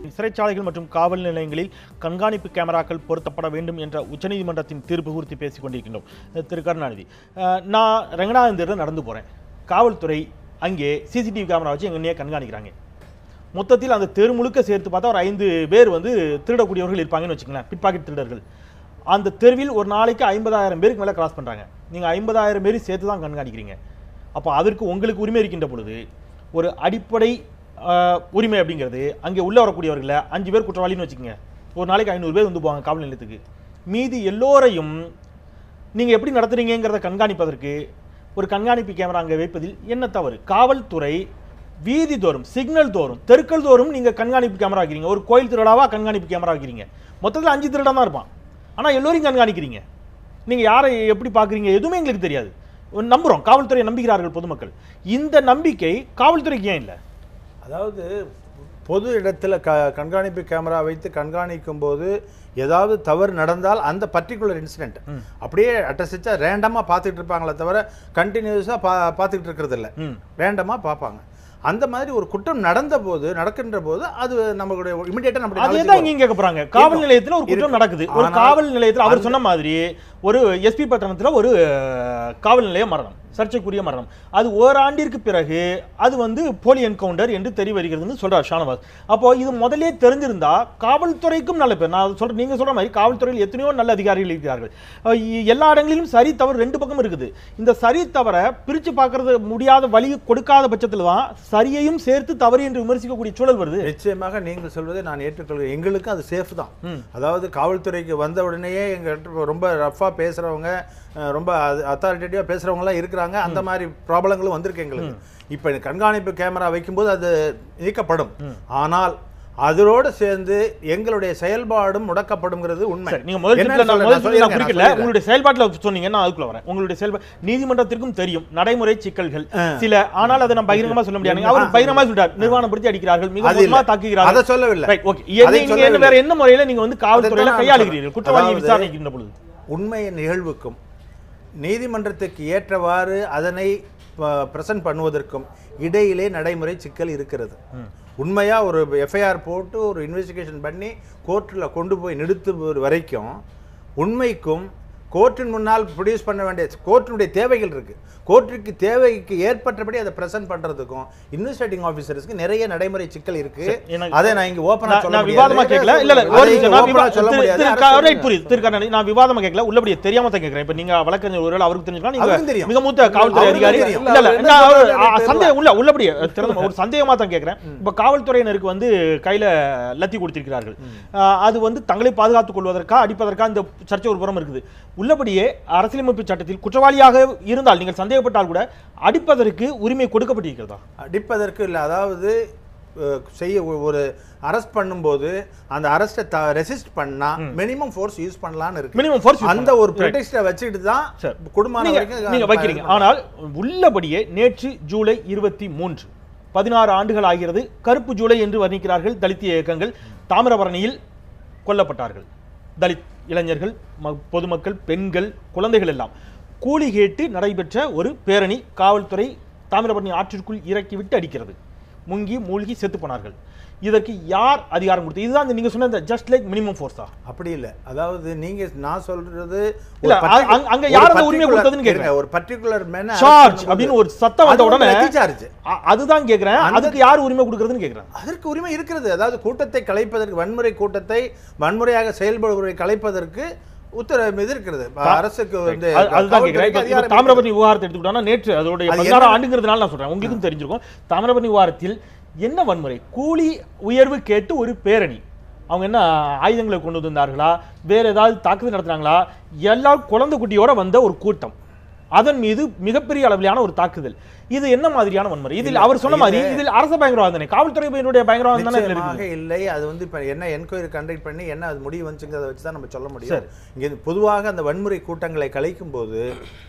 சிறைச்சாலைகள் மற்றும் காவல் நிலையங்களில் கண்காணிப்பு கேமராக்கள் பொருத்தப்பட வேண்டும் என்ற உச்சநீதிமன்றத்தின் தீர்ப்பு குறித்து பேசிக் கொண்டிருக்கின்றோம் அஹ் திரு கருணாநிதி அஹ் நான் ரெங்கநாதன் தெருவில் நடந்து போகிறேன் காவல்துறை அங்கே சிசிடிவி கேமரா வச்சு எங்கன்னே கண்காணிக்கிறாங்க மொத்தத்தில் அந்த தெரு முழுக்க சேர்த்து பார்த்தா ஒரு ஐந்து பேர் வந்து திருடக்கூடியவர்கள் இருப்பாங்கன்னு வச்சுங்களேன் பிட்பாக்கெட் திருடர்கள் அந்த தெருவில் ஒரு நாளைக்கு ஐம்பதாயிரம் பேருக்கு மேலே கிராஸ் பண்ணுறாங்க நீங்கள் ஐம்பதாயிரம் பேரும் சேர்த்து தான் கண்காணிக்கிறீங்க அப்போ அதற்கு உங்களுக்கு உரிமை இருக்கின்ற பொழுது ஒரு அடிப்படை ஆஹ், உரிமை அப்படிங்கிறது அங்கே உள்ள வரக்கூடியவர்களை அஞ்சு பேர் குற்றவாளின்னு வச்சுக்கோங்க ஒரு நாளைக்கு ஐநூறு பேர் வந்து போவாங்க காவல் நிலையத்துக்கு மீதி எல்லோரையும் நீங்கள் எப்படி நடத்துறீங்கிறத கண்காணிப்பதற்கு ஒரு கண்காணிப்பு கேமரா அங்கே வைப்பதில் என்ன தவறு காவல்துறை வீதி தோறும் சிக்னல் தோறும் தெருக்கள் தோறும் நீங்கள் கண்காணிப்பு கேமரா வைக்கிறீங்க ஒரு கோயில் திருடாவா கண்காணிப்பு கேமரா வைக்கிறீங்க மொத்தத்தில் அஞ்சு திருடன் தான் இருப்பான் ஆனால் எல்லோரையும் கண்காணிக்கிறீங்க நீங்கள் யாரை எப்படி பார்க்குறீங்க எதுவுமே எங்களுக்கு தெரியாது நம்புகிறோம் காவல்துறையை நம்புகிறார்கள் பொதுமக்கள் இந்த நம்பிக்கை காவல்துறைக்கு ஏன் இல்லை அதாவது பொது இடத்துல க கண்காணிப்பு கேமரா வைத்து கண்காணிக்கும் போது ஏதாவது தவறு நடந்தால் அந்த பர்டிகுலர் இன்சிடென்ட் அப்படியே அட்டசிச்சா ரேண்டமாக பார்த்துட்டு இருப்பாங்களே தவிர கண்டினியூஸாக பா பார்த்துக்கிட்டு இருக்கிறது இல்லை ம் ரேண்டமாக பார்ப்பாங்க அந்த மாதிரி ஒரு குற்றம் நடந்த போது நடக்கின்ற போது அது நம்மளுடைய இமிடியேட்டாக நம்மளுடைய அதே knowledge தான் க்கு இங்க கேட்க போறாங்க காவல் நிலையத்துல ஒரு குற்றம் இருக்கு. நடக்குது ஒரு ஆனால் காவல் நிலையத்துல அவர் அந்த- சொன்ன மாதிரி ஒரு எஸ்பி பட்டணத்துல ஒரு அஹ், காவல் நிலைய மரணம் சர்ச்சைக்குரிய மரணம் அது ஓராண்டிற்கு பிறகு அது வந்து போலி என்கவுண்டர் என்று தெரிய வருகிறதுன்னு சொல்றார் ஷானவாஸ் அப்போ இது முதலே தெரிஞ்சிருந்தா காவல்துறைக்கும் நல்ல பேர் நான் சொல்றேன் நீங்க சொல்ற மாதிரி காவல்துறையில் எத்தனையோ நல்ல அதிகாரிகள் இருக்கிறார்கள் அஹ், இ- எல்லா இடங்களிலும் சரி தவறு ரெண்டு பக்கம் இருக்குது இந்த சரி தவற பிரிச்சு பார்க்கறது முடியாத வழி கொடுக்காத பட்சத்துல தான் சரியையும் சேர்த்து தவறு என்று விமர்சிக்கக்கூடிய சூழல் வருது நிச்சயமாக நீங்கள் சொல்வதை நான் ஏற்றுக்கொள்கிறேன் எங்களுக்கு அது சேஃப் தான் ம். அதாவது காவல்துறைக்கு வந்த உடனேயே எங்க ரொம்ப ரஃபாக பேசுறவங்க அஹ், ரொம்ப அத்தாரிட்டேட்டிவாக பேசுறவங்கலாம் இருக்கிறாங்க அந்த மாதிரி ப்ராப்ளங்களும் வந்திருக்கு எங்களுக்கு இப்போ இந்த கண்காணிப்பு கேமரா வைக்கும்போது அது நீக்கப்படும் ஆனால் அதோடு சேர்ந்து எங்களுடைய செயல்பாடும் முடக்கப்படுங்கிறது உண்மை சரி, நீங்க முதல் என்ன டிப்ல நான் சொல்றேன், முதல் நான் டிப்ல நான் சொல்லிடுறேன், குறிக்கல நான் உங்களுடைய செயல்பாட்டுல சொன்னீங்க நான் அதுக்குள்ள வரேன் உங்களுடைய செயல்பாடு நீதிமன்றத்திற்கும் தெரியும் நடைமுறை சிக்கல்கள் சில ஆனால் அதை நம்ம பகிரங்கமா சொல்ல முடியாது அவர் பகிரங்கமா சொல்றார் நிர்வாணப்படுத்தி அடிக்கிறார்கள் மிக அது இல்ல. மோசமா தாக்குகிறார்கள் அதை சொல்லவில்லை ரைட் ஓகே என்ன அதை நீங்க என்ன சொல்லவில்லை. வேற என்ன முறையில நீங்க வந்து காவல்துறையில அதைத்தான் நான் கையாளுகிறீர்கள் சொல்றேன். குற்றவாளியை அதாவது- விசாரணைக்கின்ற பொழுது உண்மை நிகழ்வுக்கும் நீதிமன்றத்துக்கு ஏற்றவாறு அதனை பிரசன்ட் பண்ணுவதற்கும் இடையிலே நடைமுறை சிக்கல் இருக்கிறது உண்மையா ஒரு எஃப்ஐஆர் போட்டு ஒரு இன்வெஸ்டிகேஷன் பண்ணி கோர்ட்டில் கொண்டு போய் நிறுத்துவது வரைக்கும் உண்மைக்கும் கோர்ட்டின் முன்னால் ப்ரொடியூஸ் பண்ண வேண்டிய கோர்ட்டினுடைய தேவைகள் இருக்கு கோர்ட்டுக்கு தேவைக்கு ஏற்பட்டபடி அதை பிரசன்ட் பண்றதுக்கும் இன்வெஸ்டிகேட்டிங் ஆஃபீஸர்ஸ்க்கு நிறைய நடைமுறை சிக்கல் இருக்கு எனக்கு- அதை நான் இங்க ஓப்பனா நான் சொல்ல நான் முடியாது. விவாதமா கேட்கல இல்ல இல்ல ஒரு அதை நிமிஷம் நான் open ஆ விவா- சொல்ல திரு- முடியாது திரு அரசு கா- சொல்லுங்க. ரைட் புரியுது திரு கருணாநிதி நான் விவாதமா கேட்கல உள்ளபடியே தெரியாம தான் கேட்கிறேன் இப்ப நீங்க வழக்கறிஞர் ஒருவேளை அவருக்கு தெரிஞ்சுக்கலாம் அவருக்கும் நீங்க தெரியும். மிக மூத்த காவல்துறை அவருக்கும் அதிகாரி தெரியும். இல்ல இல்ல அவர் நான் என்ன ஒரு- சொல்றாரு ஆ, எனக்கு சந்தேகம் உள்ள உள்ளபடியே திறந்த ஒரு சந்தேகமா தான் கேட்கிறேன் இப்ப காவல்துறையினருக்கு வந்து கையில லத்தி கொடுத்திருக்கிறார்கள் ஆ, அது வந்து தங்களை பாதுகாத்துக் கொள்வதற்கா அடிப்பதற்கா இந்த சர்ச்சை ஒரு புறம் இருக்குது உள்ளபடியே அரசியலமைப்பு சட்டத்தில் குற்றவாளியாக இருந்தால் நீங்கள் சந்தேகப்பட்டால் கூட அடிப்பதற்கு உரிமை கொடுக்கப்பட்டிருக்கிறதா அடிப்பதற்கு இல்லை அதாவது அஹ், செய்ய ஒ- ஒரு அரெஸ்ட் பண்ணும்போது அந்த அரெஸ்ட்டை ரெசிஸ்ட் பண்ணா மினிமம் ஃபோர்ஸ் யூஸ் பண்ணலாம்னு இருக்கு மினிமம் ஃபோர்ஸ் அந்த ஒரு ப்ரொடெக்டை வச்சுக்கிட்டு தான் சரி. குடும்பம் நீங்க வரைக்கும் நீங்க வைக்கிறீங்க ஆனால் உள்ளபடியே நேற்று ஜூலை இருபத்தி மூன்று பதினாறு ஆண்டுகள் ஆகிறது கருப்பு ஜூலை என்று வர்ணிக்கிறார்கள் தலித் இயக்கங்கள் தாமிரபரணியில் கொல்லப்பட்டார்கள் தலித் இளைஞர்கள் ம- பொதுமக்கள் பெண்கள் குழந்தைகள் எல்லாம் கூலி கேட்டு நடைபெற்ற ஒரு பேரணி காவல்துறை தாமிரபரணி ஆற்றிற்குள் இறக்கிவிட்டு அடிக்கிறது முங்கி மூழ்கி செத்து போனார்கள் இதற்கு யார் அதிகாரம் கொடுத்து இதுதான் இந்த நீங்க சொன்ன ஜஸ்ட் லைக் மினிமம் ஃபோர்ஸா அப்படி இல்ல அதாவது நீங்க நான் சொல்றது ஒரு இல்ல, particular- அங்க- அங்க ஒரு யார் அந்த உரிமையை particular- கொடுத்ததுன்னு கேக்குறேன். இருங்க, ஒரு பர்டிகுலர் மேன சார்ஜ் அப்படின்னு ஒரு சத்தம் வந்த உடனே சார்ஜ் அ- அதுதான் கேக்குறேன் அதுக்கு யார் உரிமை கொடுக்கறதுன்னு கேக்குறேன் அதற்கு உரிமை இருக்கிறது அதாவது கூட்டத்தை கலைப்பதற்கு வன்முறை கூட்டத்தை வன்முறையாக செயல்படுவதை கலைப்பதற்கு உத்தரவு இது இருக்கிறது அரசுக்கு வந்து அது- அதுதான் கேக்குறேன் இப்ப- இப்ப அதிகாரம் இருக்கிறது. தாமிரபரணி விவகாரத்தை எடுத்துக்கிட்டோம்னா நேற்று அதோடைய அது பதினாறு என்ன- ஆண்டுங்கிறதுனால நான் சொல்றேன் உங்களுக்கும் தெரிஞ்சிருக்கும் தாமிரபரணி விவகாரத்தில் என்ன வன்முறை கூலி உயர்வு கேட்டு ஒரு பேரணி அவங்க என்ன ஆயுதங்களை கொண்டு வந்தார்களா வேற ஏதாவது தாக்குதல் நடத்துனாங்களா எல்லா குழந்தை குட்டியோட வந்த ஒரு கூட்டம் அதன் மீது மிகப்பெரிய அளவிலான ஒரு தாக்குதல் இது என்ன மாதிரியான வன்முறை இதில் அவர் சொன்ன மாதிரி இதில் அரச பயங்கரவாதம் தானே காவல்துறையினுடைய பயங்கரவாதம் தானே இதுல இருக்குது நிச்சயமாக இல்லை அது வந்து இப்ப என்ன என்கொயரி கண்டக்ட் பண்ணி என்ன அது முடிவு வந்துச்சுங்கிறத வச்சு தான் நம்ம சொல்ல முடியும் இங்க பொதுவாக அந்த வன்முறை கூட்டங்களை கலைக்கும் போது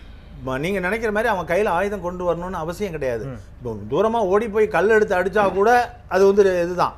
ம- நீங்க நினைக்கிற மாதிரி அவன் கையில ஆயுதம் கொண்டு வரணும்னு அவசியம் கிடையாது இப்போ தூரமா ஓடி போய் கல் எடுத்து அடிச்சா கூட அது வந்து இதுதான்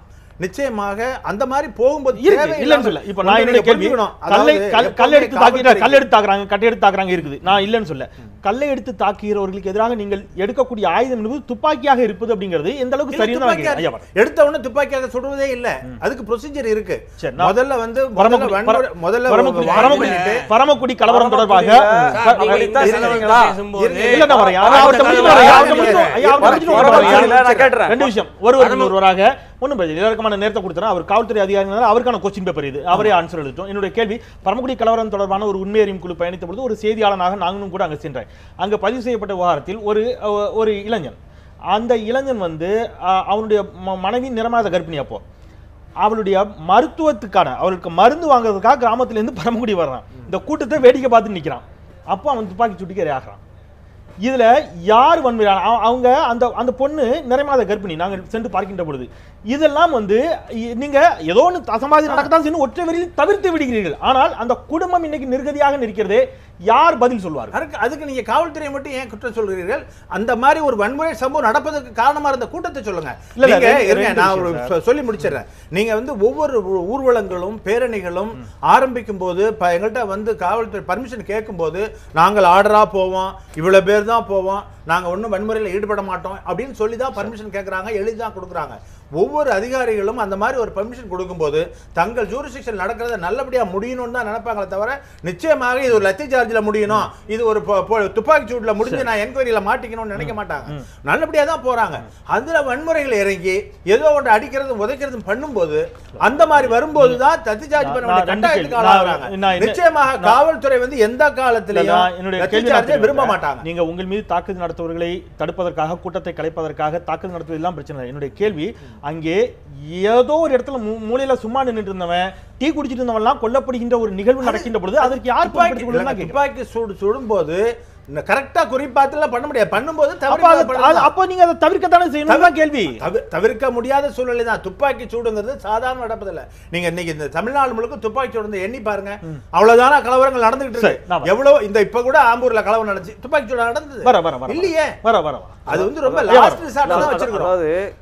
நிச்சயமாக அந்த மாதிரி போகும்போது இருக்கு தேவையில்லாம- இல்லன்னு சொல்ல இப்ப நான் ஒன்றை என்னுடைய நீங்க கேள்வி புரிஞ்சுக்கணும். கல்லை அதாவது கல்- எப்பவுமே கல் எடுத்து தாக்கிட்டா காவல்துறை- கல் எடுத்து தாக்குறாங்க கட்டை எடுத்து தாக்குறாங்க இருக்குது நான் இல்லைன்னு சொல்ல கல்லை எடுத்து தாக்குகிறவர்களுக்கு எதிராக நீங்கள் எடுக்கக்கூடிய ஆயுதம் என்பது துப்பாக்கியாக இருப்பது அப்படிங்கிறது எந்த அளவுக்கு இல்ல, சரின்னு துப்பாக்கியா- ஐயா வரேன். எடுத்த உடனே துப்பாக்கியாக சுடுவதே இல்ல அதுக்கு ப்ரொசீஜர் இருக்கு சரி, நான் முதல்ல வந்து முதல்ல பரமக்குடி வன்முறை- முதல்ல பரமக்குடி வாங்கி பரமக்குடி பண்ணிட்டு பரமக்குடி கலவரம் தொடர்பாக சார், நீங்க இருங்க, இதான் இருங்க, செலவீங்களா? இருங்க. இல்ல நான் வரேன் அவர்கிட்ட அவர்கிட்ட முடிச்சுட்டு வரேன். அவர்கிட்ட இருங்க. முடிச்சுட்டு- ஐயா, அவர்கிட்ட முடிச்சுட்டு பரமக்குடி வரேன். இல்ல, நான் கேட்டுறேன். ரெண்டு விஷயம் ஒருவர் ஒருவராக ஒன்றும் பிரச்சனை இல்லை. இலவசமான நேரத்தை கொடுத்தா அவர் காவல்துறை அதிகாரிகள் அவருக்கான கொஸ்டின் பேப்பர் இது அவரே ஆன்சர் எழுதிட்டோம் என்னுடைய கேள்வி பரமக்குடி கலவரம் தொடர்பான ஒரு உண்மை அறியும் குழு பயணித்த பொழுது ஒரு செய்தியாளனாக நாங்களும் கூட அங்க சென்றேன் அங்க பதிவு செய்யப்பட்ட விவகாரத்தில் ஒரு அஹ், ஒரு இளைஞன் அந்த இளைஞன் வந்து அஹ், அவனுடைய ம- மனைவி நிறமாத கர்ப்பிணி அப்போ அவளுடைய மருத்துவத்துக்கான அவளுக்கு மருந்து வாங்குறதுக்காக கிராமத்திலேருந்து பரமக்குடி வர்றான் இந்த கூட்டத்தை வேடிக்கை பார்த்து நிக்கிறான் அப்போ அவன் துப்பாக்கி சுட்டிக்கு இரையாகிறான் இதுல யார் வன்முறை அவ- அவங்க அந்த அந்த பொண்ணு நிறைமாத கர்ப்பிணி நாங்கள் சென்று பார்க்கின்ற பொழுது இதெல்லாம் வந்து இ- நீங்க ஏதோ ஒன்று அசம்பாதி நடக்கத்தான் செய்யணும் ஒற்றை வரியில் தவிர்த்து விடுகிறீர்கள் ஆனால் அந்த குடும்பம் இன்னைக்கு நிர்கதியாக நிற்கிறதே யார் பதில் சொல்வார்கள் அதுக்கு அதுக்கு நீங்க காவல்துறை மட்டும் ஏன் குற்றம் சொல்கிறீர்கள் அந்த மாதிரி ஒரு வன்முறை சம்பவம் நடப்பதற்கு காரணமா இருந்த கூட்டத்தை சொல்லுங்க இல்ல, இல்ல, நீங்க ரெண்டு- இருங்க ரெண்டு நான் விஷயம் ஒரு சொ- சொல்லி முடிச்சிடுறேன் நீங்க வந்து ஒவ்வொரு ஊ- ஊர்வலங்களும் பேரணிகளும் ஆரம்பிக்கும் போது ப- எங்கள்கிட்ட வந்து காவல்துறை பர்மிஷன் கேட்கும்போது நாங்கள் ஆர்டரா போவோம் இவ்வளவு பேர் தான் போவோம் நாங்க ஒன்றும் வன்முறையில் ஈடுபட மாட்டோம் அப்படின்னு சொல்லி தான் பர்மிஷன் கேட்குறாங்க எழுதி தான் கொடுக்குறாங்க ஒவ்வொரு அதிகாரிகளும் அந்த மாதிரி ஒரு பர்மிஷன் கொடுக்கும்போது தங்கள் ஜூரிஸ்டிக்ஷன் நடக்கிறத நல்லபடியா முடியணும்னு தான் நினைப்பாங்களே தவிர நிச்சயமாக இது ஒரு லத்தி சார்ஜில் முடியணும் இது ஒரு பொ- பொ- துப்பாக்கி சூட்டில் முடிஞ்சு நான் என்கொயரியில மாட்டிக்கணும்னு நினைக்க மாட்டாங்க நல்லபடியா தான் போறாங்க அதுல வன்முறைகள் இறங்கி ஏதோ ஒன்று அடிக்கிறதும் உதைக்கிறதும் பண்ணும்போது அந்த மாதிரி வரும்போது தான் லத்தி சார்ஜ் பண்ண நான் வேண்டிய ரெண்டு கட்டாயத்துக்கு கேள்வி. நான் ஆளாகிறாங்க நான் என்ன- நிச்சயமாக நான் காவல்துறை வந்து எந்த இல்ல, காலத்திலையும் நான் என்னுடைய லத்தி கேள்வி நான் சார்ஜை விரும்ப தெரிவிக்கிறேன். மாட்டாங்க நீங்க உங்கள் மீது தாக்குதல் நடத்துவர்களை தடுப்பதற்காக கூட்டத்தை கலைப்பதற்காக தாக்குதல் நடத்துவது எல்லாம் பிரச்சனை இல்லை. என்னுடைய கேள்வி அங்கே ஏதோ ஒரு இடத்துல மூ- மூலையில சும்மா நின்னுட்டு இருந்தவன் டீ குடிச்சிட்டு இருந்தவன் எல்லாம் கொல்லப்படுகின்ற ஒரு நிகழ்வு நடக்கின்ற பொழுது அதற்கு யார் துப்பாக்கி பொறுப்பெடுத்துக் கொள்ளணும்னு இல்லைங்க, நான் கேட்கிறேன். துப்பாக்கி சூடு சுடும்போது கரெக்டா குறிப்பாத்துல பண்ண முடியாது பண்ணும்போது அப்ப தவறி அது- பண்ணலாம். அது- அப்ப நீங்க அதை தவிர்க்கத்தானே செய்யணும் தான் கேள்வி தவி- தவிர்க்க முடியாத சூழ்நிலை தான் துப்பாக்கி சூடுங்கிறது சாதாரண நடப்பதில்ல நீங்க இன்னைக்கு இந்த தமிழ்நாடு முழுக்க துப்பாக்கி சூடு வந்து எண்ணி பாருங்க அவ்வளவுதானா கலவரங்கள் நடந்துகிட்டு சரி, நான் இருக்கு வரேன். எவ்வளவு இந்த இப்ப கூட ஆம்பூர்ல கலவரம் நடந்துச்சு துப்பாக்கி சூடு நடந்தது வர வர வர இல்லையே வர வர வர. அது வந்து ரொம்ப ஐயா, லாஸ்ட் வர. ரிசார்ட் தான் வச்சிருக்கிறோம் அதாவது